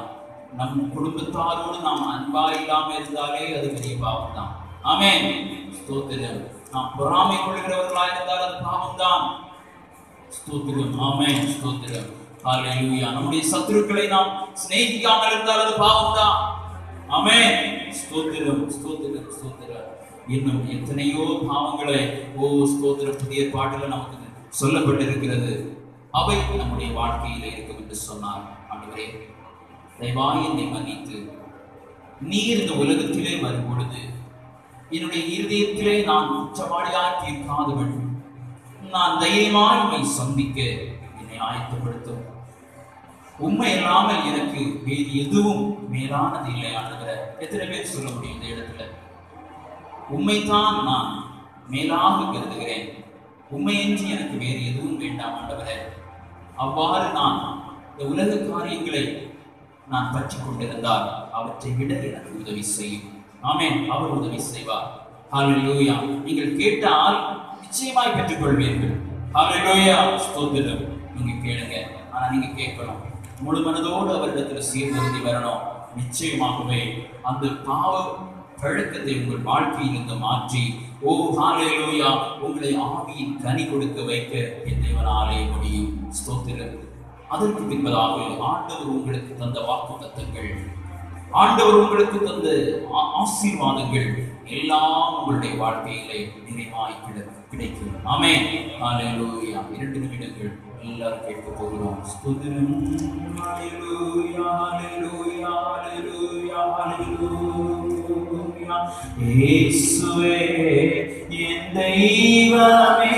நம் குடும்பத்தாரோடு நாம் அன்பா இல்லாம இருந்தாலே அது பெரிய பாவம் தான் ஆமென் ஸ்தோத்திரம் நாம் பொறாமை கொள்கிறவர்களா இருந்தால் அது பாவம் தான் ஸ்தோத்திரம் ஆமென் ஸ்தோத்திரம் ஹalleluya நம்முடைய சத்துருக்களை நாம் சிநேகிக்காமல் இருந்தால் அது பாவம் தான் ஆமென் ஸ்தோத்திரம் ஸ்தோத்திரம் ஸ்தோத்திரம் இன்னும் எத்தனையோ பாவங்களை ஓ ஸ்தோத்திரம் புதிய பாட்டில் நமக்கு சொல்லப்பட்டிருக்கிறது அவை நம்முடைய வாழ்க்கையில இருக்கும் என்று சொன்னார் ஆண்டவரே தயவாய் என்னை மன்னித்து நீர் இந்த உலகத்திலே வரும் பொழுது என்னுடைய இருதயத்திலே நான் குற்றவாளியாய் தீர்க்காதவன் நான் தைரியமாய் உம்மை சந்திக்க என்னை ஆயத்தப்படுத்தும் உண்மை இல்லாமல் எனக்கு வேறு எதுவும் மேலானது இல்லை ஆண்டவர எத்தனை பேர் சொல்ல முடியும் இந்த இடத்துல உண்மைதான் நான் மேலாக கருதுகிறேன் உண்மையின்றி எனக்கு வேறு எதுவும் வேண்டாம் ஆண்டவரே அவ்வாறு நான் இந்த உலக காரியங்களை நான் பற்றி கொண்டிருந்தால் அவற்றை விட எனக்கு உதவி செய்யும் ஆமென் அவர் உதவி செய்வார் ஹalleluya நீங்கள் கேட்டால் நிச்சயமாய் பெற்றுக்கொள்வீர்கள் ஹalleluya ஸ்தோத்திரம் நீங்க கேளுங்க ஆனா நீங்க கேட்கணும் முழு மனதோடு அவரிடத்தில் சீர்திருத்தி வரணும் நிச்சயமாகவே அந்த பாவ பழக்கத்தை உங்கள் வாழ்க்கையிலிருந்து மாற்றி ஓ ஹalleluya உங்களை ஆவியின் கனி கொடுக்க வைக்க என் தேவனாலே முடியும் ஸ்தோத்திரம் அதற்கு பின்பதாக ஆண்டவர் உங்களுக்கு தந்த வாக்கு தத்தங்கள் ஆண்டவர் உங்களுக்கு தந்த ஆ- ஆசீர்வாதங்கள் எல்லாம் உங்களுடைய வாழ்க்கையிலே நிறைவாய் கிட- கிடைக்கும் ஆமென் ஹalleluya இரண்டு நிமிடங்கள் எல்லாரும் கேட்க போகிறோம் ஸ்தோத்திரம் ஹalleluya ஹalleluya ஹalleluya ஹalleluya இயேசுவே என் தெய்வமே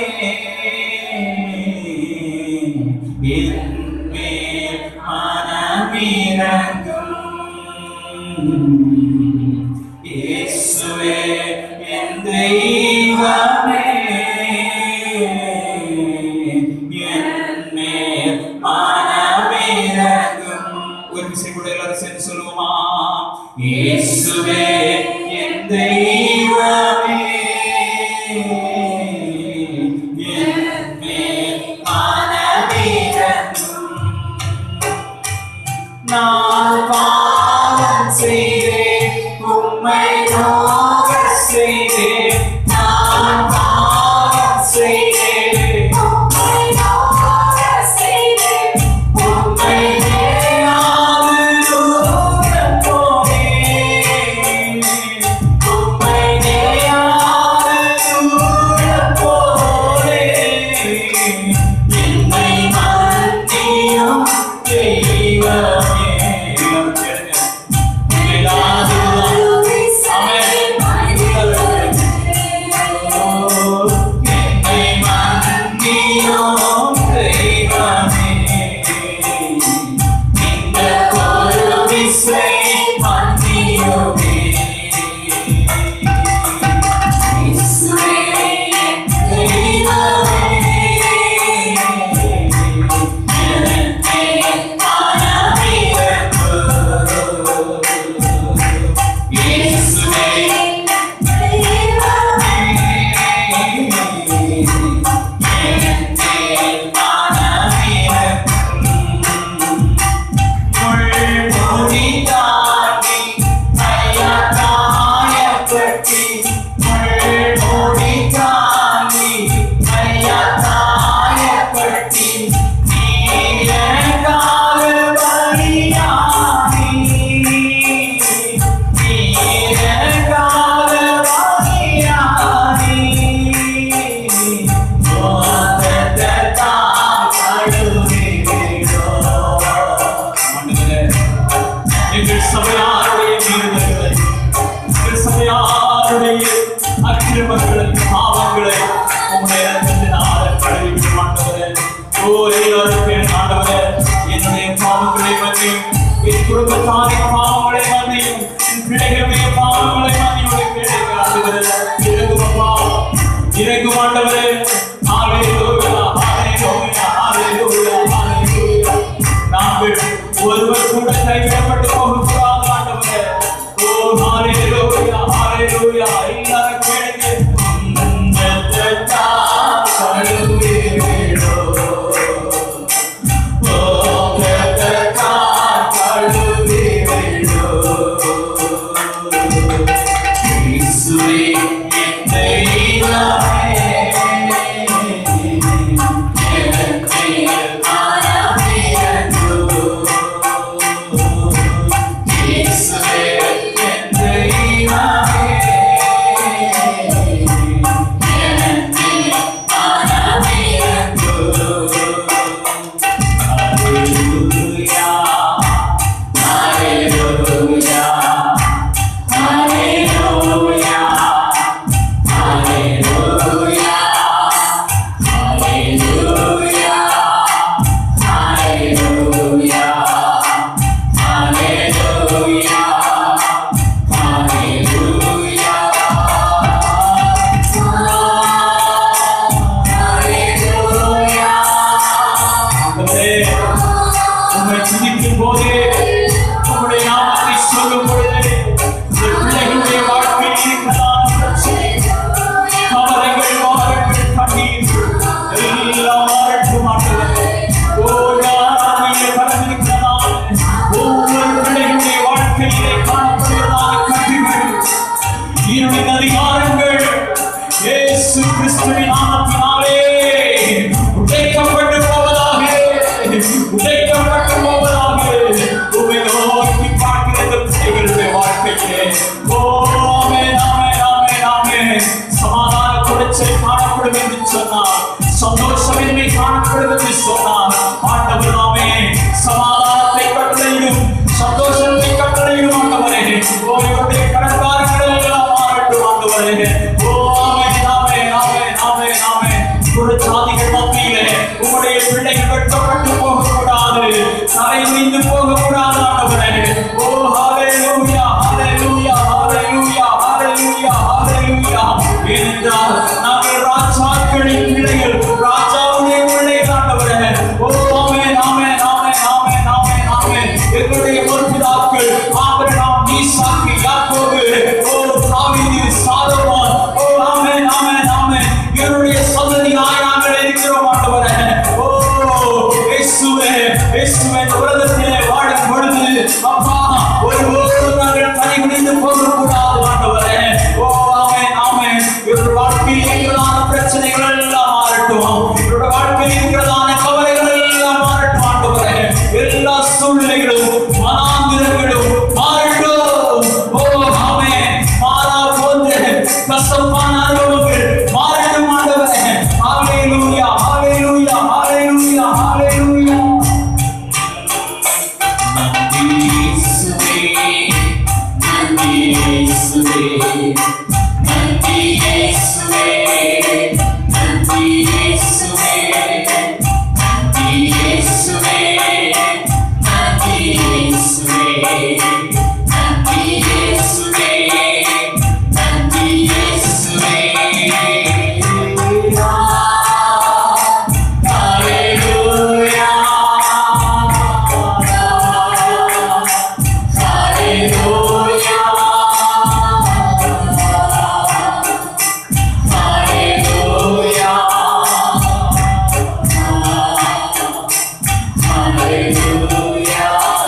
என் மேல் மனமிரங்கும் இயேசுவே என் தெய்வமே என் மேல் மனமிரங்கும் ஒரு விஷயம் கூட எல்லாரும் சேர்ந்து சொல்லுவோமா இயேசுவே என் தெய்வமே என் மேல் மனமிரங்கும் நான் பாவம் செய்தேன் உம்மை நோக செய்தேன் நான் பாவம் செய்தேன் உம்மை நோக செய்தேன் உம்மை நேராது தூரம் போனேன் உம்மை நேராது தூரம் போனேன் என்னை மன்னியும் தெய்வமே என்னை மன்னியும் தெய்வமே இந்த ஒரு விசை மன்னியுமே இயேசுவே என் தெய்வமே எனக்கு மனமிரங்கு. இயேசுவே எங்கள் சபையாருடைய மீறுதல்களை எங்கள் சபையாருடைய அக்கிரமங்களை பாவங்களை உங்களுடைய இரத்தத்தினால கழுவிட்டு ஆண்டவரே ஓ எல்லாருக்கும் ஆண்டவரே என்னுடைய பாவங்களை மன்னியும் என் குடும்பத்தாரின் பாவங்களை மன்னியும் என் பிள்ளைகளுடைய பாவங்களை மன்னியும் பிள்ளைகள் ஆண்டவரே இறங்கும் அப்பா இறங்கும் ஆண்டவரே ஹalleluya ஹalleluya ஹalleluya ஹalleluya நாங்கள் ஒருவர் கூட கைவிடப்பட்டு போகக்கூடாது ஆண்டவரே ஓ ஹalleluya ஹalleluya எல்லாரும் கேளுங்க இருளின் அதிகாரங்கள் இயேசு கிறிஸ்துவின் நாமத்தினாலே உடைக்கப்பட்டு போவதாக உடைக்கப்பட்டு போவதாக உம்மை நோக்கி பார்க்கிற இந்த பிள்ளைகளுடைய வாழ்க்கையிலே ஓ ஆமென், ஆமென், ஆமென், ஆமென். சமாதான குறைச்சல் காணப்படும் என்று சொன்னார் சந்தோஷமின்மை காணப்படும் என்று சொன்னார் ஆண்டவர் நாமே சமாதானத்தை கட்டளையிடும் சந்தோஷத்தை கட்டளையிடும் ஆண்டவரே ஓ இவருடைய கடற்காரர்கள் எல்லாம் மாறட்டும் ஆண்டவரே ஓ ஆமென் ஆமென் ஆமென் ஆமென் ஆமென் புறஜாதிகள் மத்தியிலே உம்முடைய பிள்ளைகள் வெட்கப்பட்டு போகக்கூடாது தலை முடிந்து போகக்கூடாது ஆண்டவரே ஓ ஹalleluya ஹalleluya ஹalleluya ஹalleluya ஹalleluya ஏனென்றால் நாங்கள் ராஜாக்களின் பிள்ளைகள் ராஜாவுடைய பிள்ளைகள் ஆண்டவரே ஓ ஆமென் ஆமென் ஆமென் ஆமென் ஆமென் ஆமென் எங்களுடைய முற்பிதாக்கள் ஆபிரகாம் ஈசாக்கு யாக்கோபு ஓ தாவீது சாலமோன் ஓ ஆமென் ஆமென் ஆமென் இவருடைய சந்ததியாய் நாங்கள் இருக்கிறோம் ஆண்டவரே ஓ இயேசுவே இயேசுவே இந்த உலகத்திலே வாழும் பொழுது அப்பா ஒருபோதும் நாங்கள் பணிபுரிந்து போகக்கூடாது ஆண்டவரே ஓ ஆமென் ஆமென் இவருடைய வாழ்க்கையில் இருக்கிறதான பிரச்சனைகள் எல்லாம் மாறட்டும் இவருடைய வாழ்க்கையில் இருக்கிறதான கவலைகள் எல்லாம் மாறட்டும் ஆண்டவரே எல்லா சூழ்நிலைகளும் மனாந்திரங்களும் மாறட்டும் ஓ ஆமென் மாறா போன்ற கசப்பான அனுபவங்கள் மாறட்டும் ஆண்டவரே ஹalleluya ஹalleluya ஹalleluya ஹalleluya நன்றி இயேசுவே நன்றி இயேசுவே நன்றி இயேசுவே நன்றி இயேசுவே நன்றி இயேசுவே நன்றி இயேசுவே நன்றி இயேசுவே நன்றி இயேசுவே ஹalleluya ஹalleluya ஹalleluya ஹalleluya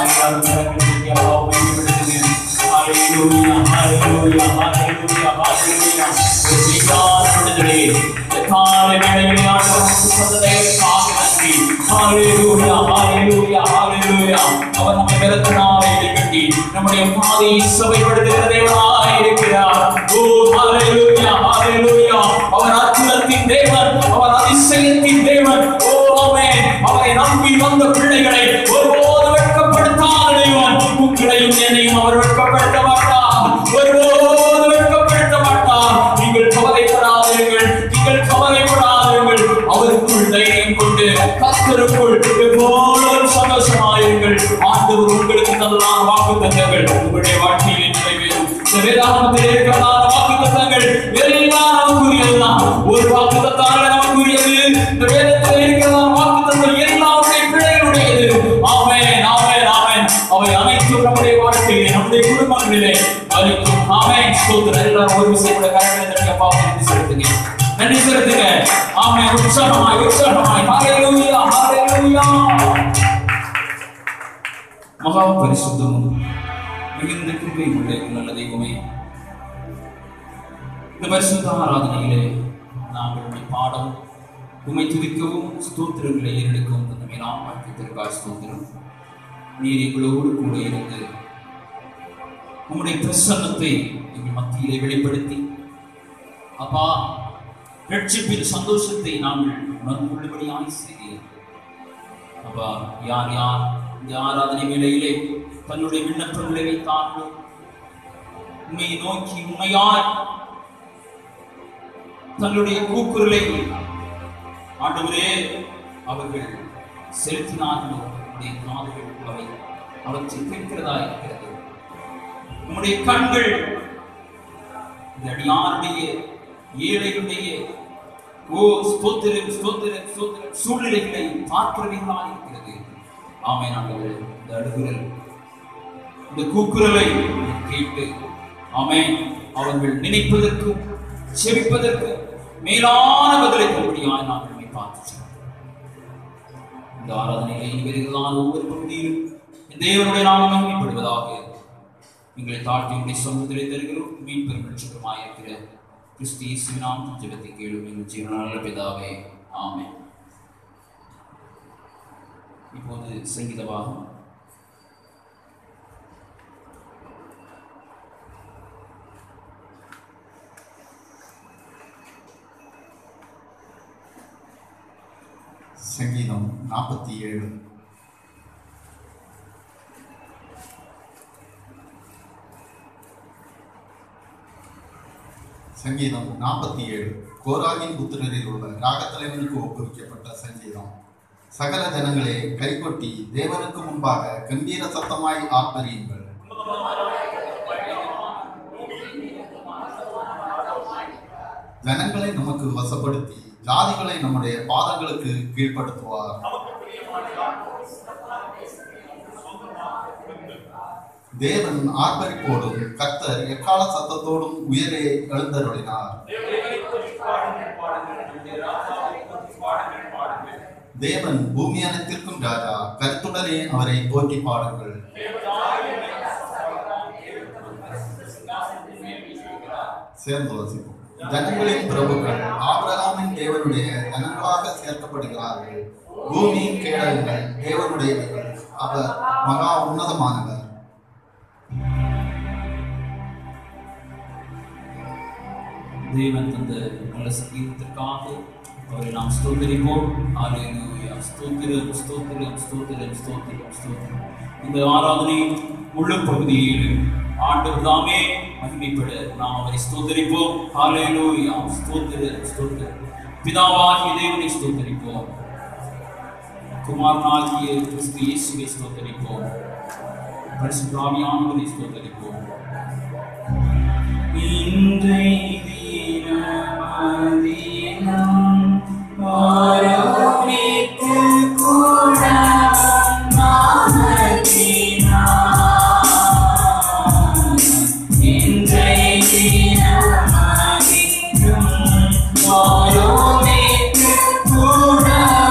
ஹalleluya ஹalleluya ஹalleluya ஹalleluya உசிகார விடுதலை இந்த காலை வேளையிலே ஆண்டவருக்கு சந்ததைக்காக நன்றி ஹalleluya ஹalleluya ஹalleluya அவர் நம்மை பலத்தினாலே கட்டி நம்முடைய பாதையை சபைப்படுத்துகிற தேவனாய் இருக்கிறார் ஓ ஹalleluya ஹalleluya அவர் அற்புதத்தின் தேவன் அவர் அதிசயத்தின் தேவன் ஓ ஆமென் அவரை நம்பி வந்த பிள்ளைகளை ஒருபோது வெட்கப்படுத்தாத தேவன் உங்களையும் என்னையும் அவர் வெட்கப்படுத்த மாட்டார் ஒருபோது வெட்கப்படுத்த மாட்டார் நீங்கள் கவலைப்படாதீர்கள் நீங்கள் கவலைப்படாதீர்கள் அவருக்குள் தைரியம் கொண்டு கத்தருக்குள் எப்போதும் சந்தோஷமாயிருங்கள் ஆண்டவர் உங்களுக்கு தந்ததான வாக்கு தந்தங்கள் உங்களுடைய வாழ்க்கையில் நிறைவேறும் இந்த வேதாகமத்தில் இருக்கிறதான வாக்கு தத்தங்கள் எல்லாம் நமக்குரியதுதான் ஒரு வாக்கு தத்தால நமக்குரியது இந்த வேதத்தில் இருக்கிறதான வாக்கு தத்தங்கள் எல்லாருடைய பிள்ளைகளுடையது ஆமென் ஆமென் ஆமென் அவை அனைத்தும் நம்முடைய வாழ்க்கையிலே நம்முடைய குடும்பங்களிலே வலிக்கும் ஆமென் ஸ்தோத்திரம் எல்லாரும் ஒரு விஷயம் கூட கரெக்டாக தட்டி அப்பா நன்றி செலுத்துங்க நன்றி செலுத்துங்க ஆமென் உற்சாகமாய் உற்சாகமாய் ஹalleluya ஹalleluya மகா பரிசுத்தமும் மிகுந்த கிருபை உள்ள எங்கள் நல்ல தெய்வமே இந்த பரிசுத்த ஆராதனையிலே நாங்கள் உம்மை பாடம் உம்மை துதிக்கவும் ஸ்தோத்திரங்களை ஏறெடுக்கவும் தந்தமே நாம் வாழ்க்கைத்திற்காக ஸ்தோத்திரம் நீர் எங்களோடு கூட இருந்து உம்முடைய பிரசன்னத்தை எங்கள் மத்தியிலே வெளிப்படுத்தி அப்பா ரட்சிப்பின் சந்தோஷத்தை நாங்கள் உணர்ந்து கொள்ளும்படியாய் செய்தீர் அப்பா யார் யார் இந்த ஆராதனை வேளையிலே தன்னுடைய விண்ணப்பங்களை வைத்தார்களோ உண்மையை நோக்கி உண்மையாய் தன்னுடைய கூக்குரலை ஆண்டவரே அவர்கள் செலுத்தினார்களோ உடைய காதுகள் அவை அவற்றை கேட்கிறதா இருக்கிறது உம்முடைய கண்கள் இந்த அடியாருடைய ஏழைகளுடைய ஓ ஸ்தோத்திர ஸ்தோத்திர ஸ்தோத்திர சூழ்நிலைகளை பார்க்கிறவைகளா இருக்கிறது ஆமை ஆண்டவரே இந்த அழுகுரல் இந்த கூக்குரலை கேட்டு ஆமென் அவர்கள் நினைப்பதற்கும் செவிப்பதற்கும் மேலான பதிலை தரும்படியாய் நாங்கள் உம்மை பார்த்து செல்கிறோம். இந்த ஆராதனையை வருகிறதான ஒவ்வொரு பகுதியிலும் தேவனுடைய நாமம் மகிமைப்படுவதாக எங்களை தாழ்த்தி உடைய சமூகத்திலே தருகிறோம் மீட்பெரும் லட்சகரமாயிருக்கிற கிறிஸ்து இயேசுவினாம் ஜெபத்தை கேளும் எங்கள் ஜீவனால பிதாவே ஆமென் இப்போது சங்கீத பாகம் சங்கீதம் நாற்பத்தி ஏழு சங்கீதம் நாற்பத்தி ஏழு கோராகின் புத்திரரில் உள்ள ராகத்தலைவனுக்கு ஒப்புவிக்கப்பட்ட சங்கீதம் சகல ஜனங்களே கைகொட்டி தேவனுக்கு முன்பாக கம்பீர சத்தமாய் ஆர்ப்பரியுங்கள் ஜனங்களை நமக்கு வசப்படுத்தி ஜாதிகளை நம்முடைய பாதங்களுக்கு கீழ்ப்படுத்துவார் தேவன் ஆர்ப்பரிப்போடும் கர்த்தர் எக்கால சத்தத்தோடும் உயரே எழுந்தருளினார் தேவன் பூமி அனைத்திற்கும் ராஜா கருத்துடனே அவரை போற்றி பாடுங்கள் சேர்ந்து வசிப்போம் ஜனங்களின் பிரபுக்கள் ஆபிரகாமின் தேவனுடைய ஜனங்களாக சேர்க்கப்படுகிறார்கள் பூமியின் கேடகங்கள் தேவனுடையவர்கள் அவர் மகா உன்னதமானவர் தேவன் தந்த நல்ல சங்கீதத்திற்காக அவரை நாம் ஸ்தோத்தரிப்போம் ஹalleluya ஸ்தோத்திரம் ஸ்தோத்திரம் ஸ்தோத்திரம் ஸ்தோத்திரம் ஸ்தோத்திரம் இந்த ஆராதனை முழு பகுதியில் ஆண்டவர் தாமே மகிமைப்பட நாம் அவரை ஸ்தோத்தரிப்போம் ஹalleluya ஸ்தோத்திரம் ஸ்தோத்திரம் பிதாவாகிய தேவனை ஸ்தோத்தரிப்போம் குமாரனாகிய கிறிஸ்து இயேசுவை ஸ்தோத்தரிப்போம் பரிசுத்தாவியானவரை ஸ்தோத்தரிப்போம் இன்றை தினமதினம் ஆரோக்கிக்கு கூட இன்றை தினமதினம் ஆரோக்கிக்கு கூட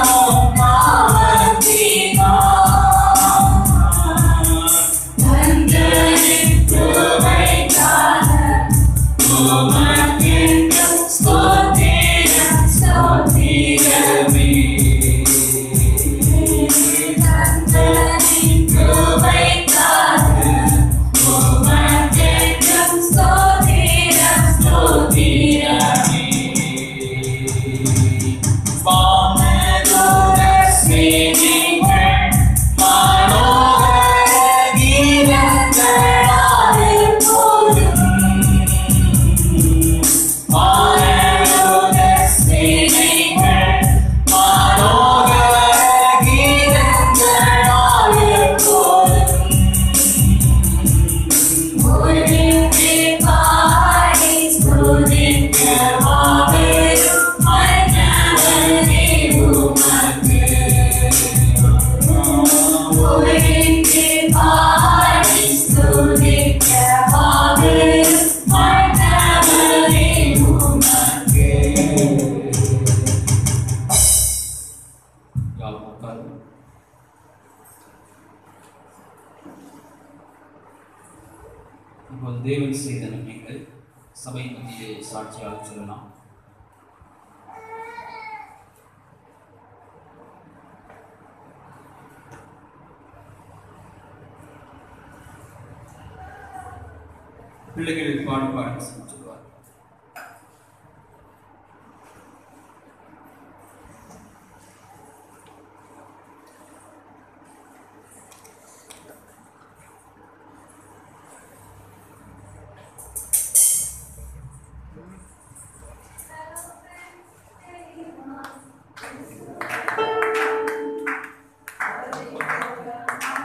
யாரும் உட்காருங்க. இப்போது தேவன் செய்த நன்மைகள் சபை மத்தியிலே சாட்சியாக சொல்லலாம் பிள்ளைகள் பாடி பாடி சொல்லுவார்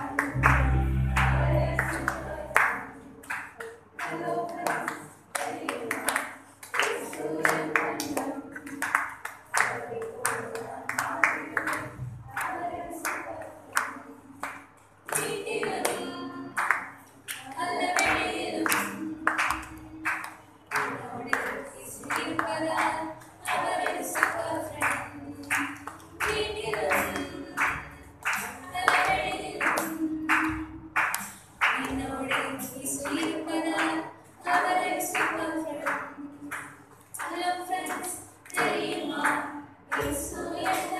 Hello, friends. Thank you.